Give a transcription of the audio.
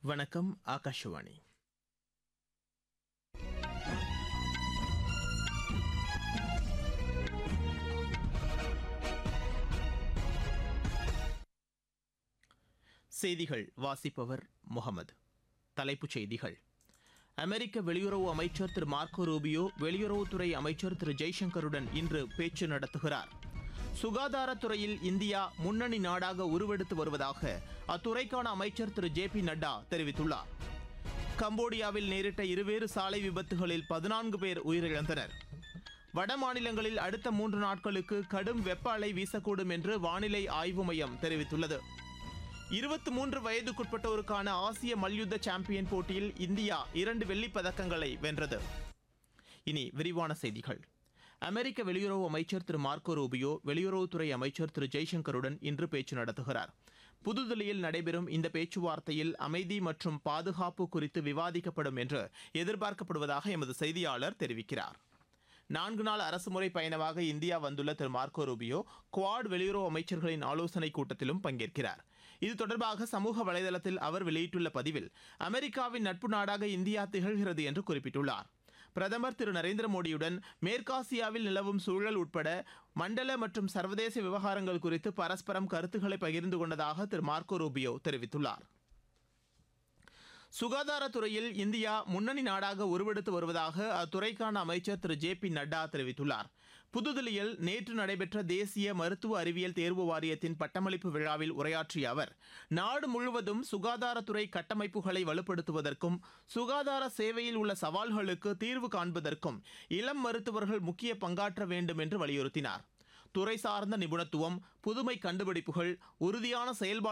வணக்கம் ஆகாஷவாணி செய்திகள் வாசிப்பவர் முகமது தலைப்புச் செய்திகள் அமெரிக்க வெளியுறவு அமைச்சர் திரு மார்க்கோ ரூபியோ வெளியுறவுத்துறை அமைச்சர் திரு ஜெய்சங்கருடன் இன்று பேச்சு நடத்துகிறார் சுகாதாரத்துறையில் இந்தியா முன்னணி நாடாக உருவெடுத்து வருவதாக அத்துறைக்கான அமைச்சர் திரு ஜே பி நட்டா தெரிவித்துள்ளார் கம்போடியாவில் நேரிட்ட இருவேறு சாலை விபத்துகளில் பதினான்கு பேர் உயிரிழந்தனர் வட மாநிலங்களில் அடுத்த மூன்று நாட்களுக்கு கடும் வெப்ப அலை வீசக்கூடும் என்று வானிலை ஆய்வு மையம் தெரிவித்துள்ளது இருபத்தி மூன்று வயதுக்குட்பட்டோருக்கான ஆசிய மல்யுத்த சாம்பியன் போட்டியில் இந்தியா இரண்டு வெள்ளிப் பதக்கங்களை வென்றது இனி விரிவான செய்திகள் அமெரிக்க வெளியுறவு அமைச்சர் திரு மார்க்கோ ரூபியோ வெளியுறவுத்துறை அமைச்சர் திரு ஜெய்சங்கருடன் இன்று பேச்சு நடத்துகிறார் புதுதில்லியில் நடைபெறும் இந்த பேச்சுவார்த்தையில் அமைதி மற்றும் பாதுகாப்பு குறித்து விவாதிக்கப்படும் என்று எதிர்பார்க்கப்படுவதாக எமது செய்தியாளர் தெரிவிக்கிறார் நான்கு நாள் அரசுமுறை பயணமாக இந்தியா வந்துள்ள திரு மார்க்கோ ரூபியோ குவாட் வெளியுறவு அமைச்சர்களின் ஆலோசனைக் கூட்டத்திலும் பங்கேற்கிறார் இது தொடர்பாக சமூக வலைதளத்தில் அவர் வெளியிட்டுள்ள பதிவில் அமெரிக்காவின் நட்பு நாடாக இந்தியா திகழ்கிறது என்று குறிப்பிட்டுள்ளார் பிரதமர் திரு நரேந்திர மோடியுடன் மேற்காசியாவில் நிலவும் சூழல் உட்பட மண்டல மற்றும் சர்வதேச விவகாரங்கள் குறித்து பரஸ்பரம் கருத்துக்களை பகிர்ந்து கொண்டதாக திரு மார்க்கோ ரூபியோ தெரிவித்துள்ளார் சுகாதாரத்துறையில் இந்தியா முன்னணி நாடாக உருவெடுத்து வருவதாக அத்துறைக்கான அமைச்சர் திரு ஜே பி நட்டா தெரிவித்துள்ளார் புதுதில்லியில் நேற்று நடைபெற்ற தேசிய மருத்துவ அறிவியல் தேர்வு வாரியத்தின் பட்டமளிப்பு விழாவில் உரையாற்றிய அவர் நாடு முழுவதும் சுகாதாரத்துறை கட்டமைப்புகளை வலுப்படுத்துவதற்கும் சுகாதார சேவையில் உள்ள சவால்களுக்கு தீர்வு காண்பதற்கும் இளம் மருத்துவர்கள் முக்கிய பங்காற்ற வேண்டும் என்று வலியுறுத்தினார் துறை சார்ந்த நிபுணத்துவம் புதுமை கண்டுபிடிப்புகள் உறுதியான செயல்பாடு